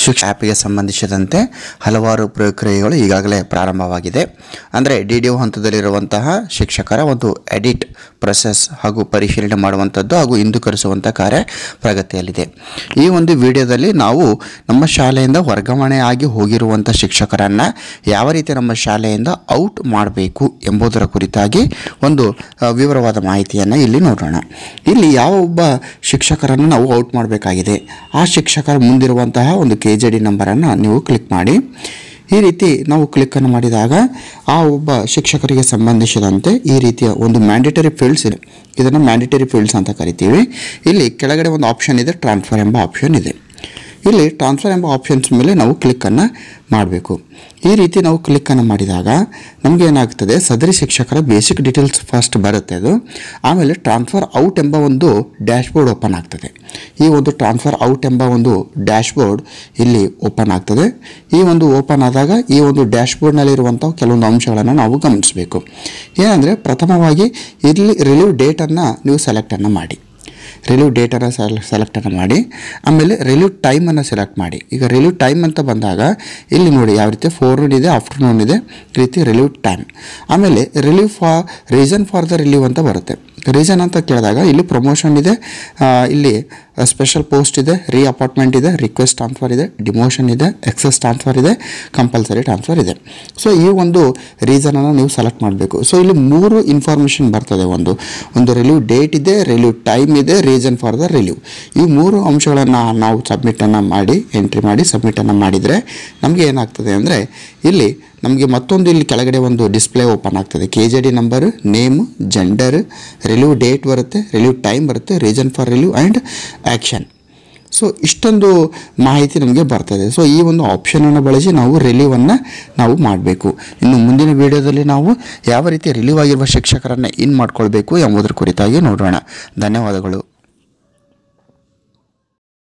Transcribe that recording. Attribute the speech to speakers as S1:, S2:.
S1: ಶಿಕ್ಷ ಆ್ಯಪಿಗೆ ಸಂಬಂಧಿಸಿದಂತೆ ಹಲವಾರು ಪ್ರಕ್ರಿಯೆಗಳು ಈಗಾಗಲೇ ಪ್ರಾರಂಭವಾಗಿದೆ ಅಂದರೆ ಡಿ ಡಿ ಒ ಹಂತದಲ್ಲಿರುವಂತಹ ಶಿಕ್ಷಕರ ಒಂದು ಎಡಿಟ್ ಪ್ರೊಸೆಸ್ ಹಾಗೂ ಪರಿಶೀಲನೆ ಮಾಡುವಂಥದ್ದು ಹಾಗೂ ಹಿಂದೂಕರಿಸುವಂಥ ಕಾರ್ಯ ಪ್ರಗತಿಯಲ್ಲಿದೆ ಈ ಒಂದು ವಿಡಿಯೋದಲ್ಲಿ ನಾವು ನಮ್ಮ ಶಾಲೆಯಿಂದ ವರ್ಗಾವಣೆ ಆಗಿ ಹೋಗಿರುವಂಥ ಶಿಕ್ಷಕರನ್ನು ಯಾವ ರೀತಿ ನಮ್ಮ ಶಾಲೆಯಿಂದ ಔಟ್ ಮಾಡಬೇಕು ಎಂಬುದರ ಕುರಿತಾಗಿ ಒಂದು ಆ, ವಿವರವಾದ ಮಾಹಿತಿಯನ್ನು ಇಲ್ಲಿ ನೋಡೋಣ ಇಲ್ಲಿ ಯಾವ ಒಬ್ಬ ಶಿಕ್ಷಕರನ್ನು ನಾವು ಔಟ್ ಮಾಡಬೇಕಾಗಿದೆ ಆ ಶಿಕ್ಷಕರ ಮುಂದಿರುವಂತಹ ಒಂದು ಕೆ ಜೆ ಡಿ ನಂಬರನ್ನು ನೀವು ಕ್ಲಿಕ್ ಮಾಡಿ ಈ ರೀತಿ ನಾವು ಕ್ಲಿಕ್ಕನ್ನು ಮಾಡಿದಾಗ ಆ ಒಬ್ಬ ಶಿಕ್ಷಕರಿಗೆ ಸಂಬಂಧಿಸಿದಂತೆ ಈ ರೀತಿಯ ಒಂದು ಮ್ಯಾಂಡೇಟರಿ ಫೀಲ್ಡ್ಸ್ ಇದೆ ಇದನ್ನು ಮ್ಯಾಂಡೇಟರಿ ಫೀಲ್ಡ್ಸ್ ಅಂತ ಕರಿತೀವಿ ಇಲ್ಲಿ ಕೆಳಗಡೆ ಒಂದು ಆಪ್ಷನ್ ಇದೆ ಟ್ರಾನ್ಸ್ಫರ್ ಎಂಬ ಆಪ್ಷನ್ ಇದೆ ಇಲ್ಲಿ ಟ್ರಾನ್ಸ್ಫರ್ ಎಂಬ ಆಪ್ಷನ್ಸ್ ಮೇಲೆ ನಾವು ಕ್ಲಿಕ್ಕನ್ನು ಮಾಡಬೇಕು ಈ ರೀತಿ ನಾವು ಕ್ಲಿಕ್ಕನ್ನು ಮಾಡಿದಾಗ ನಮಗೆ ಏನಾಗ್ತದೆ ಸದರಿ ಶಿಕ್ಷಕರ ಬೇಸಿಕ್ ಡೀಟೇಲ್ಸ್ ಫಸ್ಟ್ ಬರುತ್ತೆ ಅದು ಆಮೇಲೆ ಟ್ರಾನ್ಸ್ಫರ್ ಔಟ್ ಎಂಬ ಒಂದು ಡ್ಯಾಶ್ಬೋರ್ಡ್ ಓಪನ್ ಆಗ್ತದೆ ಈ ಒಂದು ಟ್ರಾನ್ಸ್ಫರ್ ಔಟ್ ಎಂಬ ಒಂದು ಡ್ಯಾಶ್ಬೋರ್ಡ್ ಇಲ್ಲಿ ಓಪನ್ ಆಗ್ತದೆ ಈ ಒಂದು ಓಪನ್ ಆದಾಗ ಈ ಒಂದು ಡ್ಯಾಶ್ಬೋರ್ಡ್ನಲ್ಲಿರುವಂಥ ಕೆಲವೊಂದು ಅಂಶಗಳನ್ನು ನಾವು ಗಮನಿಸಬೇಕು ಏನಂದರೆ ಪ್ರಥಮವಾಗಿ ಇಲ್ಲಿ ರಿಲೀವ್ ಡೇಟನ್ನು ನೀವು ಸೆಲೆಕ್ಟನ್ನು ಮಾಡಿ ರಿಲೀವ್ ಡೇಟನ್ನು ಸೆಲೆ ಸೆಲೆಕ್ಟನ್ನು ಮಾಡಿ ಆಮೇಲೆ ರಿಲೀವ್ ಟೈಮನ್ನು ಸೆಲೆಕ್ಟ್ ಮಾಡಿ ಈಗ ರಿಲೀವ್ ಟೈಮ್ ಅಂತ ಬಂದಾಗ ಇಲ್ಲಿ ನೋಡಿ ಯಾವ ರೀತಿ ಫೋರ್ನೂನ್ ಇದೆ ಆಫ್ಟರ್ನೂನ್ ಇದೆ ಈ ರೀತಿ ರಿಲೀವ್ ಟೈಮ್ ಆಮೇಲೆ relieve for reason for the relieve ಅಂತ ಬರುತ್ತೆ ರೀಸನ್ ಅಂತ ಕೇಳಿದಾಗ ಇಲ್ಲಿ ಪ್ರಮೋಷನ್ ಇದೆ ಆ, ಇಲ್ಲಿ ಸ್ಪೆಷಲ್ ಪೋಸ್ಟ್ ಇದೆ ರೀ ಅಪಾರ್ಟ್ಮೆಂಟ್ ಇದೆ ರಿಕ್ವೆಸ್ಟ್ ಟ್ರಾನ್ಸ್ಫರ್ ಇದೆ ಡಿಮೋಷನ್ ಇದೆ ಎಕ್ಸಸ್ ಟ್ರಾನ್ಸ್ಫರ್ ಇದೆ ಕಂಪಲ್ಸರಿ ಟ್ರಾನ್ಸ್ಫರ್ ಇದೆ ಸೊ ಈ ಒಂದು ರೀಸನನ್ನು ನೀವು ಸೆಲೆಕ್ಟ್ ಮಾಡಬೇಕು ಸೊ ಇಲ್ಲಿ ಮೂರು ಇನ್ಫಾರ್ಮೇಷನ್ ಬರ್ತದೆ ಒಂದು ಒಂದು ರಿಲೀವ್ ಡೇಟ್ ಇದೆ ರಿಲೀವ್ ಟೈಮ್ ಇದೆ ರೀಸನ್ ಫಾರ್ ದ ರಿಲೀವ್ ಈ ಮೂರು ಅಂಶಗಳನ್ನು ನಾವು ಸಬ್ಮಿಟನ್ನು ಮಾಡಿ ಎಂಟ್ರಿ ಮಾಡಿ ಸಬ್ಮಿಟನ್ನು ಮಾಡಿದರೆ ನಮಗೆ ಏನಾಗ್ತದೆ ಅಂದರೆ ಇಲ್ಲಿ ನಮಗೆ ಮತ್ತೊಂದು ಇಲ್ಲಿ ಕೆಳಗಡೆ ಒಂದು ಡಿಸ್ಪ್ಲೇ ಓಪನ್ ಆಗ್ತದೆ K J D number name gender relieve date ಬರುತ್ತೆ ರಿಲೀವ್ ಟೈಮ್ ಬರುತ್ತೆ reason for relieve and action so ಇಷ್ಟೊಂದು ಮಾಹಿತಿ ನಮಗೆ ಬರ್ತದೆ ಸೊ ಈ ಒಂದು ಆಪ್ಷನನ್ನು ಬಳಸಿ ನಾವು ರಿಲೀವನ್ನು ನಾವು ಮಾಡಬೇಕು ಇನ್ನು ಮುಂದಿನ ವಿಡಿಯೋದಲ್ಲಿ ನಾವು ಯಾವ ರೀತಿ ರಿಲೀವ್ ಆಗಿರುವ ಶಿಕ್ಷಕರನ್ನು ಇನ್ ಮಾಡ್ಕೊಳ್ಬೇಕು ಎಂಬುದರ ಕುರಿತಾಗಿ ನೋಡೋಣ ಧನ್ಯವಾದಗಳು